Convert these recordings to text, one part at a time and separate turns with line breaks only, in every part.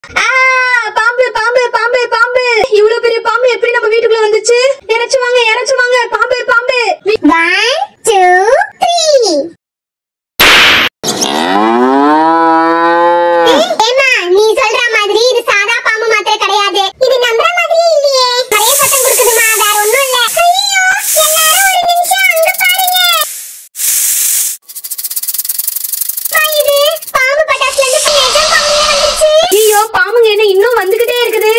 ஆ, பாம்பு பாம்பு பாம்பு பாம்பு இவ்வளவு பெரிய பாம்பு எப்படி நம்ம வீட்டுக்குள்ள வந்துச்சு இறச்சு வாங்க இறச்சு வாங்க பாம்பு பாம்பு வீ-
ஒன் டூ த்ரீ ஏமா நீ சொல்ற மாதிரி இது சாதா பாம்பு மாத்திரை கிடையாது இது நம்புற மாதிரி இல்லையே நிறைய சத்தம் கொடுக்குதுமா வேற ஒண்ணும் இல்ல ஐயோ எல்லாரும் ஒரு நிமிஷம் அங்க பாருங்க அம்மா, இது பாம்பு பட்டாசுல இருந்து நிஜ பாம்பே வந்துச்சு
ஐயோ பாம்புங்க என்ன இன்னும் வந்துகிட்டே இருக்குது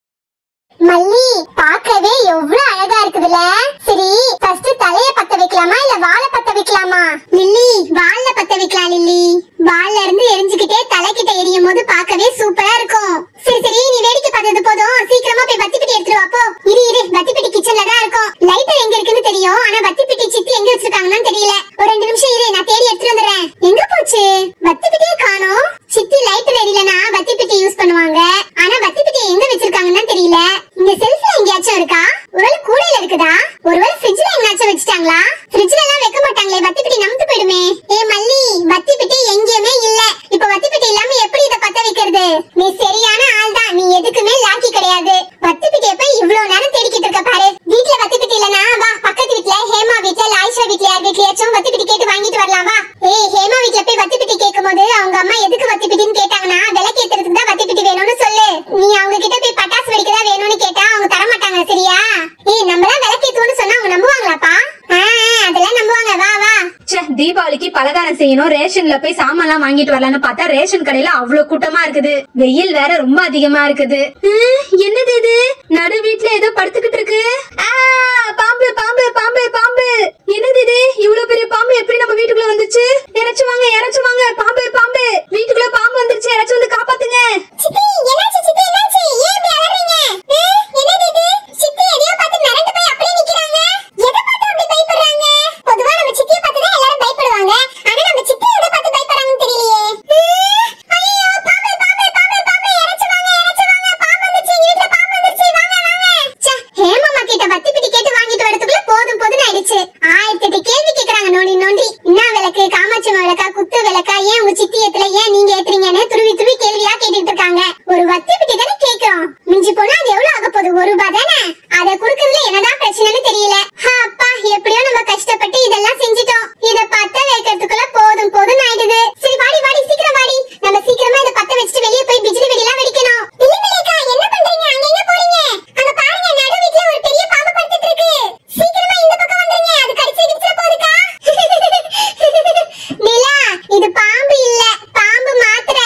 மல்லி பார்க்கவே எவ்வளவு அழகா இருக்குதுல சரி ஃபர்ஸ்ட் தலைய பத்த வைக்கலாமா இல்ல வாழை பத்த வைக்கலாமா லில்லி வால்ல பத்த வைக்கலாம் லில்லி வால்ல இருந்து எரிஞ்சுக்கிட்டே தலைக்கிட்ட எரியும் போது பார்க்கவே சூப்பரா இருக்கும் சரி சரி நீ வேடிக்கை பார்த்தது போதும் சீக்கிரமா போய் வத்தி பெட்டி எடுத்துட்டு வா போ இரு இரு வத்தி பெட்டி கிச்சன்ல தான் இருக்கும் லைட்டர் எங்க இருக்குன்னு தெரியும் ஆனா வத்தி பெட்டி சித்தி எங்க வச்சிருக்காங்கன்னு தெரியல ஒரு ரெண்டு நிமிஷம் இரு நான் தேடி எடுத்துட்டு வந்துடுறேன் எங்க போச்சு வத்தி பெட்டியே காணோம் சித்தி லைட்டர் எரியலனா வத்தி பெட்டி யூஸ் பண்ணுவாங்க ஆனா வத்தி பெட்டி எங்க வச்சிருக்காங்கன்னு தெரியல இந்த செல்ஃப்ல எங்கேயாச்சும் இருக்கா ஒருவேளை கூடையில இருக்குதா ஒருவேளை ஃப்ரிட்ஜ்ல எங்கேயாச்சும் வச்சிட்டாங்களா ஃப்ரிட்ஜ்ல எல்லாம் வைக்க மாட்டாங்களே வத்தி பெட்டி நமுத்து போயிடுமே ஏ மல்லி வத்தி பெட்டி எங்கேயுமே இல்ல இப்ப வத்தி பெட்டி இல்லாம எப்படி இத பத்த வைக்கிறது நீ சரியான ஆள் தான் நீ எதுக்குமே லாக்கி கிடையாது வத்தி பெட்டியை போய் இவ்வளவு நேரம் தேடிக்கிட்டு இருக்க பாரு வீட்ல வத்தி பெட்டி இல்லனா வா பக்கத்து வீட்ல ஹேமா வீட்ல லாயிஷா வீட்ல யார் வீட்லயாச்சும் வத்தி பெட்டி கேட்டு வாங்கிட்டு வரலாம் வா ஏய் ஹேமா வீட்ல போய் வத்தி பெட்டி கேட்கும்போது அவங்க அம்மா எதுக்கு வத்தி பெட்டின்னு கேட்டாங்கன்னா விளக்கு ஏத்துறதுக்கு தான் வத்தி பெட்டி வேணும்னு சொல்லு நீ அவங்க கிட்ட போய் பட்டாசு வெடிக்க தான் வேணும்னு கேட்டா அவங்க தர மாட்டாங்க சரியா ஏய் நம்ம தான் விளக்கேத்துவோம்னு சொன்னா அவங்க நம்புவாங்களாப்பா ஆ ஆ, அதெல்லாம் நம்புவாங்க வா வா
ச்சே தீபாவளிக்கு பலகாரம் செய்யணும் ரேஷன்ல போய் சாமான்லாம் வாங்கிட்டு வரலாம்னு பார்த்தா ரேஷன் கடையில அவ்வளவு கூட்டமா இருக்குது வெயில் வேற ரொம்ப அதிகமா இருக்குது ஹம், என்னது இது நடு வீட்ல ஏதோ படுத்துக்கிட்டு இருக்கு ஆ, பாம்பு பாம்பு பாம்பு பாம்பு என்னது இது இவ்வளவு பெரிய பாம்பு எப்படி நம்ம வீட்டுக்குள்ள வந்துச்சு இறச்சு வாங்க இறச்சு வாங்க பாம்பு பாம்பு வீட்டுக்குள்ள பாம்பு வந்துருச்சு இறச்சு வந்து காப்பாத்துங்க
சித்தி என்னாச்சு சித்தி என்னாச்சு ஏன் இப்படி அலறீங்க ஆ, என்னது இது சித்தி எதையோ பார்த்து மிரண்டு போய் அப்படியே நிக்கிறாங்க எதை பார்த்து அப்படி பயப்படுறாங்க பொதுவா நம்ம சித்தியை பார்த்து தான் எல்லாரும் பயப்படுவாங்க ஆனா நம்ம சித்தி எதை பார்த்து பயப்படுறாங்கன்னு தெரியலையே ஆ, ஐயோ பாம்பு பாம்பு பாம்பு பாம்பு இறச்சு வாங்க இறச்சு வாங்க பாம்பு வந்துச்சு எங்க வீட்ல பாம்பு வந்துச்சு வாங்க வாங்க ச்சே, ஹேமம்மா கிட்ட வத்தி பிடி கேட்டு வாங்கிட்டு வரதுக்குள்ள போதும் போதும் ஆயிடுச்சு ஆயிரத்தி எட்டு கேள்வி கேக்குறாங்க நோண்டி நோண்டி என்ன விளக்கு காமாட்சி அம்மா விளக்கா குத்து விளக்கா ஏன் உங்க சித்தி ஏத்துல ஏன் நீங்க ஏத்துறீங்கன்னு துருவி துருவி கேள்வியா கேட்டுட்டு இருக்காங்க ஒரு வத்தி பிடி தானே கேக்குறோம் மிஞ்சி போனா அது எவ்வளவு ஆக போகுது ஒரு ரூபாய் தானே அத குடுக்கறதுல என்னதான் பிரச்சனைன்னு தெரியல ஹா, அப்பா எப்படியோ நம்ம கஷ்டப்பட்டு இதெல்லாம் செஞ்சிட்டோம் இத பத்த வைக்கிறதுக்குள்ள போதும் போதும் ஆயிடுது சரி வாடி வாடி சீக்கிரம் வாடி நம்ம சீக்கிரமா இத பத்த வச்சுட்டு வெளிய போய் பிஜிலி வெடிலாம் வெடிக்கணும் இல்லைக்கா என்ன பண்றீங்க அங்க எங்க போறீங்க அங்க பாருங்க நடு வீட்ல ஒரு பெரிய பாம்பு படுத்துட்டு இருக்கு சீக்கிரமா இந்த பக்கம் வந்துருங்க அது கடிச்சு கிடிச்சு போகுதுக்கா நிலா இது பாம்பு இல்ல பாம்பு மாத்திரை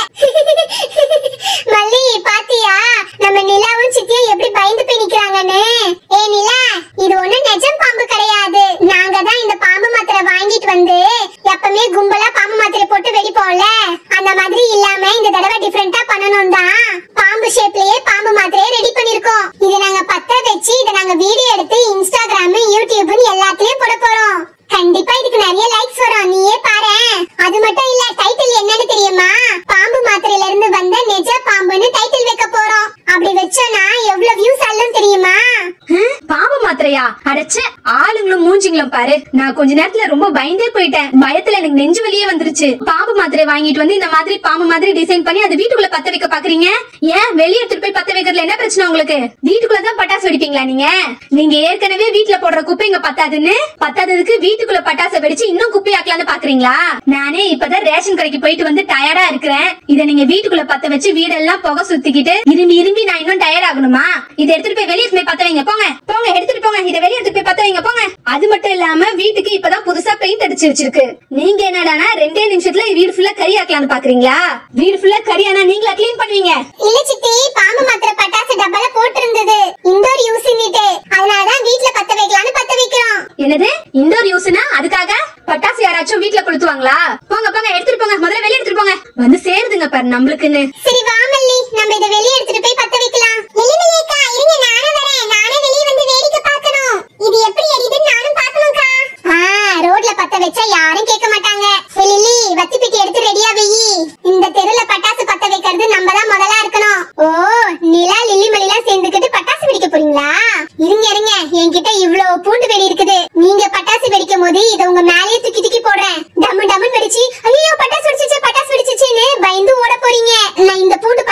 மல்லி பாத்தியா நம்ம நிலாவும் சித்தியும் எப்படி பயந்து போய் நிக்கிறாங்கன்னு ஏ நிலா இது ஒண்ணு நிஜம் பாம்பு கிடையாது நாங்க தான் இந்த பாம்பு மாத்திரை வாங்கிட்டு வந்து எப்பவுமே கும்பலா பாம்பு மாத்திரை போட்டு வெடிப்போம்ல அந்த மாதிரி இல்லாம இந்த தடவை டிஃபரெண்டா பண்ணணும் தான் பாம்பு ஷேப்லயே பாம்பு மாத்திரையை ரெடி பண்ணிருக்கோம் இதை நாங்க பத்த வச்சு இதை நாங்க வீடியோ எடுத்து இன்ஸ்டாகிராம் யூடியூப்னு எல்லாத்துலயும் போட போறோம் கண்டிப்பா இதுக்கு நிறைய லைக்ஸ் வரும் நீயே பாரு அது மட்டும் இல்ல டைட்டில் என்னன்னு தெரியுமா பாம்பு மாத்திரையில இருந்து வந்த நிஜ பாம்புன்னு டைட்டில் வைக்க போறோம் அப்படி வச்சோம்னா எவ்வளவு வியூஸ் அள்ளும் தெரியுமா
ஹம், பாம்பு மாத்திரையா அடைச்ச ஆளுங்களும் மூஞ்சிங்களும் பாரு நான் கொஞ்ச நேரத்துல ரொம்ப பயந்தே போயிட்டேன் பயத்துல எனக்கு நெஞ்சு வலியே வந்துருச்சு பாம்பு மாத்திரை வாங்கிட்டு வந்து இந்த மாதிரி பாம்பு மாதிரி டிசைன் பண்ணி அதை வீட்டுக்குள்ள பத்த வைக்க பாக்குறீங்க ஏன் வெளிய எடுத்துட்டு போய் பத்த வைக்கிறதுல என்ன பிரச்சனை உங்களுக்கு வீட்டுக்குள்ள தான் பட்டாசு வெடிப்பீங்களா நீங்க நீங்க ஏற்கனவே வீட்டுல போடுற குப்பை இங்க பத்தாதுன்னு பத்தாததுக்கு வீட்டுக்குள்ள பட்டாசை வெடிச்சு இன்னும் குப்பையாக்கலாம்னு பாக்குறீங்களா நானே இப்பதான் ரேஷன் கடைக்கு போயிட்டு வந்து டயர்டா இருக்கிறேன் இத நீங்க வீட்டுக்குள்ள பத்த வச்சு வீடெல்லாம் புகை சுத்திக்கிட்டு இரும்பி இரும்பி நான் இன்னும் டயர்ட் ஆகணுமா இதை எடுத்துட்டு போய் வெளியே போய் பத்த வைங்க போங்க போங்க எடுத்துட்டு போங்க இதை வெளியே எடுத்துட்டு போய் பத்த வைங்க போங்க அது மட்டும் இல்லாம வீட்டுக்கு இப்பதான் புதுசா பெயிண்ட் அடிச்சு வச்சிருக்கு நீங்க என்னடானா ரெண்டே நிமிஷத்துல வீடு ஃபுல்லா கறி ஆக்கலாம்னு பாக்குறீங்களா வீடு ஃபுல்லா கறியானா நீங்களா க்ளீன் பண்ணுவீங்க
இல்ல சித்தி பாம்பு மாத்திரை பட்டாசு டப்பால போட்டிருந்தது இண்டோர் யூஸ்ன்னுட்டு அதனாலதான் வீட்ல பத்த வைக்கலாம்னு பத்த வைக்கிறோம்
என்னது இண்டோர் யூஸ்னா அதுக்காக பட்டாசு யாராச்சும் வீட்ல கொளுத்துவாங்களா போங்க போங்க எடுத்துட்டு போங்க முதல்ல வெளிய எடுத்துட்டு போங்க வந்து சேருதுங்க பாரு நம்மளுக்குன்னு
சரி வா மல்லி நம்ம இத வெளிய எடுத்துட்டு போய் பத்த வைக்கலாம் எலிமலையக்கா இருங்க நானும் வரேன் நானே வெளிய வந்து வேடிக்கை பார்க்கணும் இது எப்படி எரியுதுன்னு நானும் பார்க்கணும்க்கா ஆ ரோட்ல பத்த வச்சா யாரும் கேட்க மாட்டாங்க ஏய் லில்லி வத்தி பெட்டி எடுத்து ரெடியா வெயி இந்த தெருல பட்டாசு பத்த வைக்கிறது நம்ம தான் முதலா இருக்கணும் ஓ நிலா லில்லி மலிலாம் சேர்ந்துக்கிட்டு பட்டாசு வெடிக்க போறீங்களா இருங்க இருங்க என்கிட்ட இவ்ளோ பூண்டு வெடி இருக்குது நீங்க பட்டாசு வெடிக்கும் போது இத உங்க மேலேயே தூக்கி தூக்கி போடுறேன் டம்மு டம்முன்னு வெடிச்சு ஐயோ பட்டாசு வெடிச்சிச்சு பட்டாசு வெடிச்சிச்சுன்னு பயந்து ஓட போறீங்க நான் இந்த பூண்டு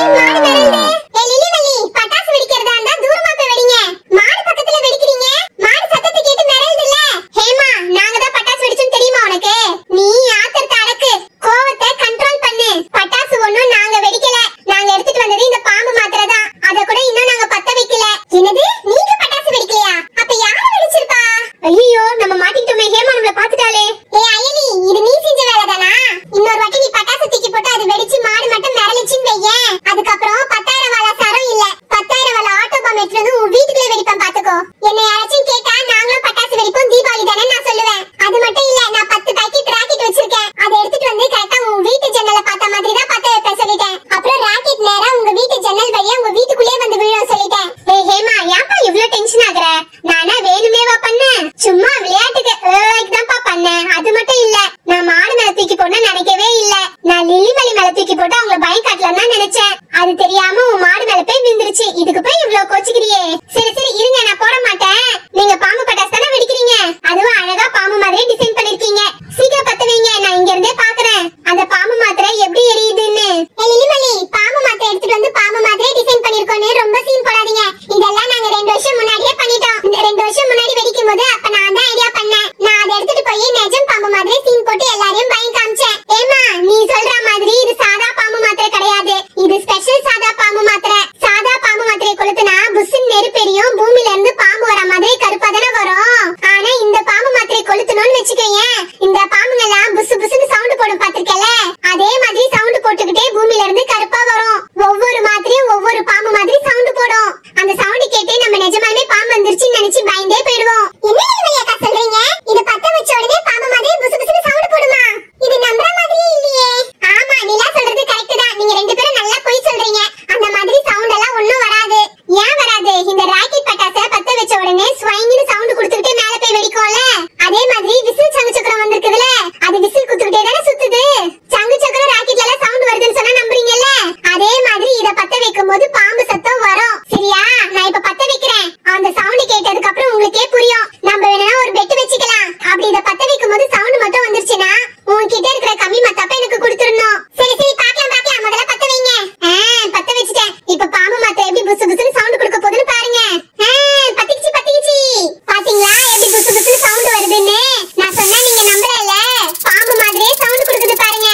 மாடு மிரளுது. ஏய், லில்லிமல்லி, பட்டாசு வெடிக்கிறதா இருந்தா தூரமா போய் வெடிங்க. மாடு பக்கத்துல வெடிக்கிறீங்க. மாடு சத்தத்தை கேட்டு மிரளுதுல்ல. ஹேமா, நாங்க தான் பட்டாசு வெடிச்சோம்னு தெரியுமா உனக்கு? நீ ஆத்திரத்தை அடக்கு. கோவத்தை control பண்ணு. பட்டாசு ஒண்ணும் நாங்க வெடிக்கல. நாங்க எடுத்துட்டு வந்தது இந்த பாம்பு மாத்திரை தான். அதை கூட இன்னும் நாங்க பத்த வைக்கல. என்னது? நீங்க பட்டாசு வெடிக்கலையா? அப்ப யாரு வெடிச்சிருப்பா? ஐயையோ, நம்ம மாட்டிக்கிட்டோமே. ஹேமா நம்மள பாத்துட்டாளே. ஏய், அயலி, இது நீ செஞ்ச வேலைதானா? இன்னொரு வாட்டி நீ பட்டாசு தூக்கி போட்டு அது வெடிச்சு மாடு மட்டும் மிரளுச்சுன்னு வையேன். அதுக்கப்புறம் பத்தாயிரம் வாழை சரம் இல்ல. பத்தாயிரம் வாழை ஆட்டோ பாம் எடுத்துட்டு வந்து உன் வீட்டுக்குள்ளே வெடிப்பேன் பாத்துக்கோ. என்னை யாராச்சும் கேட்டா நாங்களும் பட்டாசு வெடிப்போம் தீபாவளி தானே நான் சொல்லுவேன். அது மட்டும் இல்ல, நான் பத்து packet racket வச்சிருக்கேன். அதை எடுத்துட்டு வந்து correct ஆ உன் வீட்டு ஜன்னலை பார்த்த மாதிரி தான் பத்த வைப்பேன் சொல்லிட்டேன். அப்புறம் racket நேரா உங்க வீட்டு ஜன்னல் வழியா உங்க வீட்டுக்குள்ளே வந்து விழும் சொல்லிட்டேன். ஏய் ஹேமா, ஏன்பா இவ்ளோ tension ஆகுற? நானா வேணுமேவா பண்ணேன்? சும்மா விளையாட்டுக்கு ஏய்க்கு தான்ப்பா பண்ணேன். அது மட்டும் இல்ல, நான் மாடு மேல தூக்கி போடணும்னு நினைக்கவே இல்ல. நான் லில்லிமலி மேல தூக்கி போட்டு அவங்கள பயம் காட்டலாம்னு தான் நினைச்சேன். அது தெரியாம உன் மாடு மேல போய் விழுந்துருச்சு. இதுக்கு போய் இவ்ளோ கோச்சிக்கிறியே. சரி சரி இருங்க நான் போட மாட்டேன். நீங்க பாம்பு பட்டாசு தானே வெடிக்கிறீங்க. அதுவும் அழகா பாம்பு மாதிரியே டிசைன் பண்ணிருக்கீங்க. சீக்கிரம் பத்த வைங்க. நான் இங்க இருந்தே பாக்குறேன். அந்த பாம்பு மாத்திரை எப்படி எரியுதுன்னு. ஏய் லில்லிமலி, பாம்பு மாத்திரை எடுத்துட்டு வந்து பாம்பு மாதிரியே டிசைன் பண்ணிருக்கோன்னு ரொம்ப சீன் போடாதீங்க. இதெல்லாம் நாங்க ரெண்டு வருஷம் முன்னாடியே பண்ணிட்டோம். இந்த ரெண்டு வருஷம் முன்னாடி வெடிக்கும் போது அப்ப நான் தான் ஐடியா பண்ணேன். நான் அதை எடுத்துட்டு போய் நிஜம் பாம்பு மாதிரி சீன் போட்டு எல்லாரையும் பயம் காமிச்சேன். ஏம்மா, நீ சொல்ற மாதிரி இது சாதா பாம்பு மாத்திரை கிடையாது. இது ஸ்பெஷல் சாதா பாம்பு மாத்திரை. சாதா பாம்பு மாத்திரை கொளுத்துனா புஸ்ஸுன்னு நெருப்பெரியும் பூமியில இருந்து பாம்பு வர மாதிரி கருப்பா தானே வரும். ஆனா இந்த பாம்பு மாத்திரை கொளுத்தணும்னு வச்சுக்கோயேன். இந்த பாம்புங்கெல்லாம் புசு புசுன்னு சவுண்ட் போடும் பாத்திருக்கல அதே மாதிரி சவுண்ட் போட்டுக்கிட்டே பூமியில இருந்து கருப்பா வரும் ஒவ்வொரு மாத்திரையும் ஒவ்வொரு பாம்பு மாதிரி சவுண்ட் போடும் அந்த சவுண்ட் கேட்டு நம்ம நிஜமாலுமே பாம்பு வந்துருச்சுன்னு நினைச்சு பயந்தே போயிடுவோம் என்ன நிலைமையாக்கா சொல்றீங்க இது பத்த வச்ச உடனே பாம்பு மாதிரி புசு புசுன்னு சவுண்ட் போடுமா இது நம்புற மாதிரியே இல்லையே ஆமா நிலா சொல்றது கரெக்ட் தான் நீங்க ரெண்டு பேரும் நல்லா பொய் சொல்றீங்க அந்த மாதிரி சவுண்ட் எல்லாம் ஒண்ணும் வராது ஏன் வராது இந்த ராக்கெட் பட்டாசை பத்த வச்ச உடனே ஸ்வைங்னு சவுண்ட் கொடுத்துக்கிட்டே மேல போய் வெடிக்கும்ல அதே மாதிரி விசில் சங்கு சக்கரம் வந்திருக்குதுல அது விசில் குத்துக்கிட்டே தானே சுத்துது சங்கு சக்கரம் ராக்கெட்ல எல்லாம் சவுண்ட் வருதுன்னு சொன்னா நம்புறீங்கல்ல அதே மாதிரி இத பத்த வைக்கும் போது பாம்பு சத்தம் வரும் சரியா நான் இப்ப பத்த வைக்கிறேன் அந்த சவுண்ட் கேட்டதுக்கு அப்புறம் உங்களுக்கே புரியும் நம்ம வேணா ஒரு பெட் வச்சுக்கலாம் அப்படி இத பத்த வைக்கும் போது சவுண்ட் மட்டும் வந்துருச்சுன்னா உன்கிட்ட இருக்கிற கம்மி மத்தப்ப எனக்கு கொடுத்துடணும் சரி சரி பார்க்கலாம் பார்க்கலாம் முதல்ல பத்த வைங்க ஆ, பத்த வச்சுட்டேன் இப்ப பாம்பு மாத்திரை எப்படி புசு புசுன்னு சவுண்ட் கொடுக்க போகுதுன்னு பாருங்க ஆ, பத்திக்கிச்சு பத்திக்கிச்சு பாத்தீங்களா எப்படி புசு புசுன்னு சவுண்ட் வருதுன்னு நான் சொன்னா நீங்க நம்பலல பாம்பு மாதிரியே சவுண்ட் கொடுக்குது பாருங்க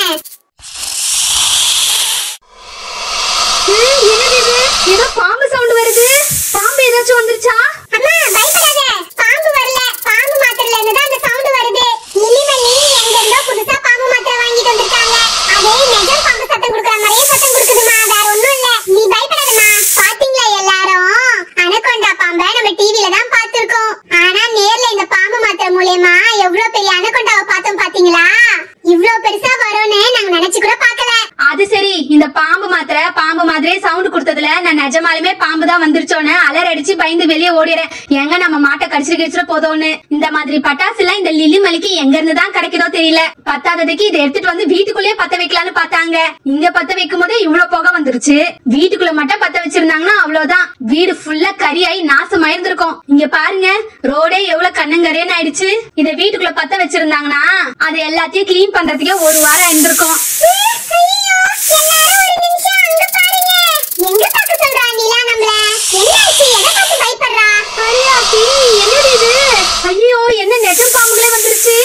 ஏய், என்னது இது ஏதோ பாம்பு சவுண்ட் வருது பாம்பு ஏதாச்சும் வந்துருச்சா
அம்மா பயப்படாத பாம்பு வரல பாம்பு மாத்திரைல இருந்து தான் அந்த சவுண்ட் வருது லிலிமல்லி எங்க இருந்தோ புதுசா பாம்பு மாத்திரை வாங்கிட்டு வந்திருக்காங்க அதே நிஜம் பாம்பு சத்தம் கொடுக்குற மாதிரியே சத்தம் கொடுக்குதுமா வேற ஒண்ணும் இல்ல நீ பயப்படாதம்மா பாத்தீங்களா எல்லாரும் அனகொண்டா பாம்பை நம்ம டிவில தான் பார்த்திருக்கோம் ஆனா நேர்ல இந்த பாம்பு மாத்திரை மூலியமா எவ்வளவு பெரிய அனகொண்டாவை பார்த்தோம் பாத்தீங்களா இவ்ளோ பெருசா வரும்னு நாங்க நினைச்சு கூட பார்க்கல
அது சரி இந்த பாம்பு மாத்திரை பாம்பு மாதிரியே சவுண்ட் கொடுத்ததுல நான் நிஜமாலுமே பாம்பு தான் வந்துருச்சோன்னு அலர் அடிச்சு பயந்து வெளியே ஓடிறேன் எங்க நம்ம மாட்டை கடிச்சிட்டு கடிச்சிட்டு போதோன்னு இந்த மாதிரி பட்டாசு எல்லாம் இந்த லில்லி மலிக்கு எங்க இருந்து தான் கிடைக்குதோ தெரியல பத்தாததுக்கு இதை எடுத்துட்டு வந்து வீட்டுக்குள்ளேயே பத்த வைக்கலாம்னு பார்த்தாங்க இங்க பத்த வைக்கும் போதே இவ்வளவு புகை வந்துருச்சு வீட்டுக்குள்ள மட்டும் பத்த வச்சிருந்தாங்கன்னா அவ்வளவுதான் வீடு ஃபுல்லா கரியாயி நாசமா இருந்திருக்கும் இங்க பாருங்க ரோடே எவ்வளவு கண்ணங்கரேன்னு ஆயிடுச்சு இத வீட்டுக்குள்ள பத்த வச்சிருந்தாங்கன்னா அது எல்லாத்தையும் கிளீன் பண்றதுக்கே ஒரு வாரம் இருந்திருக்கும்
ஐயோ, எல்லாரும் ஒரு நிமிஷம் அங்க பாருங்க. எங்க பார்க்க சொல்றா நிலா நம்மள? என்னாச்சு? எதை பார்த்து பயப்படுறா?
அரியாத்தி என்னது இது ஐயோ என்ன நெஜம் பாம்புகளே வந்துருச்சு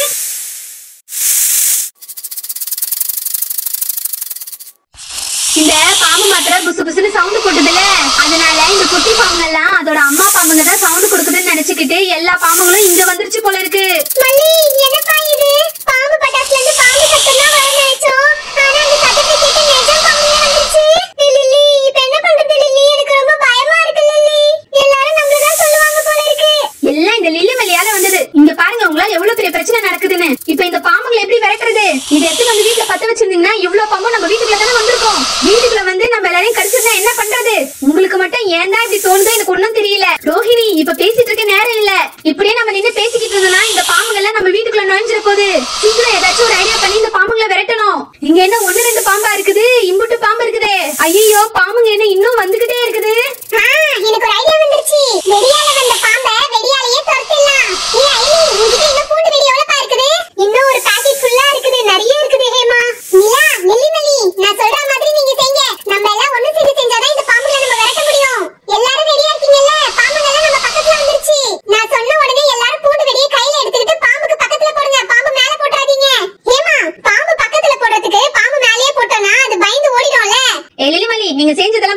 இந்த பாம்பு மாத்திரை புசு புசுன்னு சவுண்ட் போட்டுதுல அதனால இந்த குட்டி பாம்புங்க எல்லாம் அதோட அம்மா பாம்புங்க தான் சவுண்ட் கொடுக்குதுன்னு நினைச்சுக்கிட்டு எல்லா பாம்புகளும் இங்க வந்துருச்சு போல இருக்கு
மல்லி, என்னப்பா இது? பாம்பு பட்டாசுல இருந்து பாம்பு சத்தம் தான் வரும்னு நினைச்சோம். ஆனா அந்த சத்தத்தை கேட்டு நிஜம் பாம்பே வந்துருச்சு. ஏய் லில்லி, இப்ப என்ன பண்றது லில்லி? எனக்கு ரொம்ப பயமா இருக்கு லில்லி. எல்லாரும் நம்மள தான் சொல்லுவாங்க போல இருக்கு.
எல்லாம் இந்த லில்லி மலையால வந்தது இங்க பாருங்க உங்களால எவ்வளவு பெரிய பிரச்சனை நடக்குதுன்னு இப்ப இந்த பாம்புங்களை எப்படி விரட்டுறது இதை எடுத்து வந்து வீட்டுல பத்த வச்சிருந்தீங்கன்னா இவ்வளவு பாம்பு நம்ம வீட்டுக்குள்ள தானே வந்திருக்கோம் வீட்டுக்குள்ள வந்து நம்ம எல்லாரையும் கடிச்சிருந்தா என்ன பண்றது உங்களுக்கு மட்டும் ஏன் தான் இப்படி தோணுதோ எனக்கு ஒண்ணும் தெரியல ரோஹிணி இப்ப பேசிட்டு இருக்க நேரம் இல்ல இப்படியே நம்ம நின்னு பேசிக்கிட்டு இருந்தோம்னா இந்த பாம்புங்க எல்லாம் நம்ம வீட்டுக்குள்ள நுழைஞ்சிட போகுது சீக்கிரம் ஏதாச்சும் ஒரு ஐடியா பண்ணி இந்த பாம்புங்களை விரட்டணும் இங்க என்ன ஒண்ணு ரெண்டு பாம்பா இருக்குது இம்புட்டு பாம்பு இருக்குதே ஐயோ பாம்புங்க என்ன இன்னும் வந்துகிட்டே இருக்குது
ஆ, எனக்கு ஒரு ஐடியா வந்துருச்சு. வெடியால வந்த பாம்பை வெடியாலேயே துரத்திடலாம். ஏய் ஐலி, உன்கிட்ட இன்னும் பூண்டு வெடி எவ்வளவுப்பா இருக்குது? இன்னும் ஒரு packet full ஆ இருக்குது. நிறைய இருக்குது ஹேமா. நிலா, நெல்லிமல்லி, நான் சொல்ற மாதிரி நீங்க செய்யுங்க. நம்ம எல்லாம் ஒண்ணு சேர்ந்து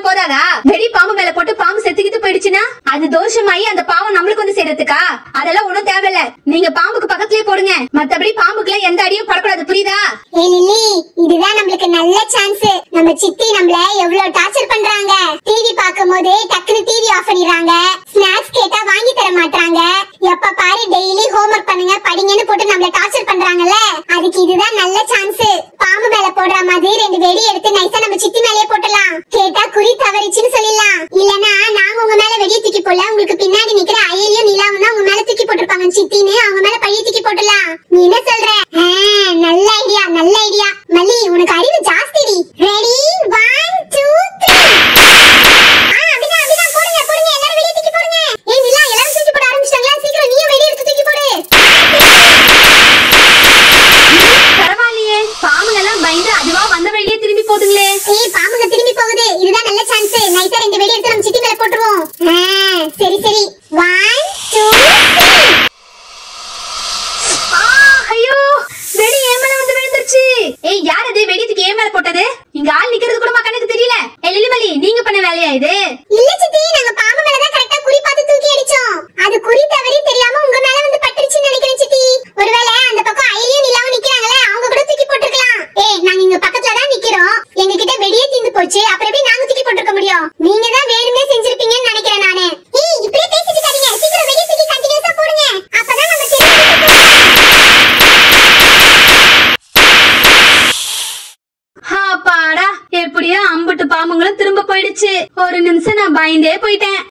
மட்டும் போதாதா வெடி பாம்பு மேல போட்டு பாம்பு செத்துக்கிட்டு போயிடுச்சுன்னா அது தோஷமாயி அந்த பாவம் நம்மளுக்கு வந்து சேரத்துக்கா அதெல்லாம் ஒண்ணும் தேவையில்ல நீங்க பாம்புக்கு பக்கத்துலயே போடுங்க மத்தபடி பாம்புக்குள்ள எந்த அடியும் படக்கூடாது புரியுதா
ஏய் லில்லி இதுதான் நம்மளுக்கு நல்ல சான்ஸ் நம்ம சித்தி நம்மள எவ்வளவு டார்ச்சர் பண்றாங்க டிவி பார்க்கும்போது டக்குனு டிவி ஆஃப் பண்ணிடுறாங்க ஸ்நாக்ஸ் கேட்டா வாங்கி தர மாட்டாங்க எப்ப பாரு டெய்லி ஹோம்ஒர்க் பண்ணுங்க படிங்கன்னு போட்டு நம்மள டார்ச்சர் பண்றாங்கல்ல அதுக்கு இதுதான் நல்ல சான்ஸ் பாம்பு மேல போடுற மாதிரி ரெண்டு வெடி எடுத்து நைஸா நம்ம சித்தி மேலயே போட்டுடலாம் கேட்டா குறி தவறிச்சுன்னு சொல்லிடலாம் இல்லனா நாங்க உங்க மேல வெடிய தூக்கி போடல உங்களுக்கு பின்னாடி நிக்கிற அயலியும் நிலாவும் தான் உங்க மேல தூக்கி போட்டிருப்பாங்க சித்தின்னு அவங்க மேல பழிய தூக்கி போட்டுடலாம் நீ என்ன சொல்ற ஆ, நல்ல ஐடியா நல்ல ஐடியா மல்லி உனக்கு அறிவு ஜாஸ்திடி ரெடி ஒன் டூ த்ரீ அப்படிதான் அப்படிதான் போடுங்க போடுங்க எல்லாரும் வெளிய தூக்கி போடுங்க ஏய் நிலா எல்லாரும் தூக்கி போட ஆரம்பிச்சிட்டாங்களா சீக்கிரம் நீயும் வெளிய எடுத்து தூக்கி போடு
பரவாயில்லையே பாம்புங்க எல்லாம் பயந்து அதுவா வந்த வழியே திரும்பி போதுங்களே
ஏய் பாம்புங்க திரும்பி போகுது இதுதான் நல்ல சான்ஸ் நைஸா ரெண்டு வெடி எடுத்து நம்ம சித்தி மேல போட்டுருவோம் ஆ, சரி சரி ஒன் டூ த்ரீ
ஆ, ஐயோ வெடி ஏன் மேல வந்து விழுந்துருச்சு ஏய் யார் அது வெடித்துக்கு ஏன் மேல போட்டது இங்க ஆள் நிக்கிறது கூட கண்ணுக்கு தெரியல ஏய் லிலிமலி நீங்க பண்ண வேலையா இது
இல்ல சித்தி நாங்க பாம்பு மேல தான் கரெக்டா குறி பார்த்து தூக்கி அடிச்சோம் அது குறி தவறி தெரியாம உங்க மேல வந்து பட்டுருச்சுன்னு நினைக்கிறேன் சித்தி ஒருவேளை அந்த பக்கம் அயலியும் நிலாவும் நிக்கிறாங்களே அவங்க கூட தூக்கி போட்டுருக்கலாம் ஏய் நாங்க இங்க பக்கத்துல தான் நிக்கிறோம் எங்க கிட்ட வெடியே தீந்து போச்சு அப்புறம் எப்படி நாங்க தூக்கி போட்டுருக்க முடியும் நீங்க தான் வேணுமே செஞ்சிருப்பீங்கன்னு நினைக்கிறேன் நானு ஏய் இப்படியே பேசிட்டு இருக்காதீங்க சீக்கிரம் வெடி தூக்கி கண்டினியூஸா போடுங்க அப்பதான் நம்ம
அப்பாடா எப்படியோ அம்புட்டு பாம்புங்களும் திரும்ப போயிடுச்சு ஒரு நிமிஷம் நான் பயந்தே போயிட்டேன்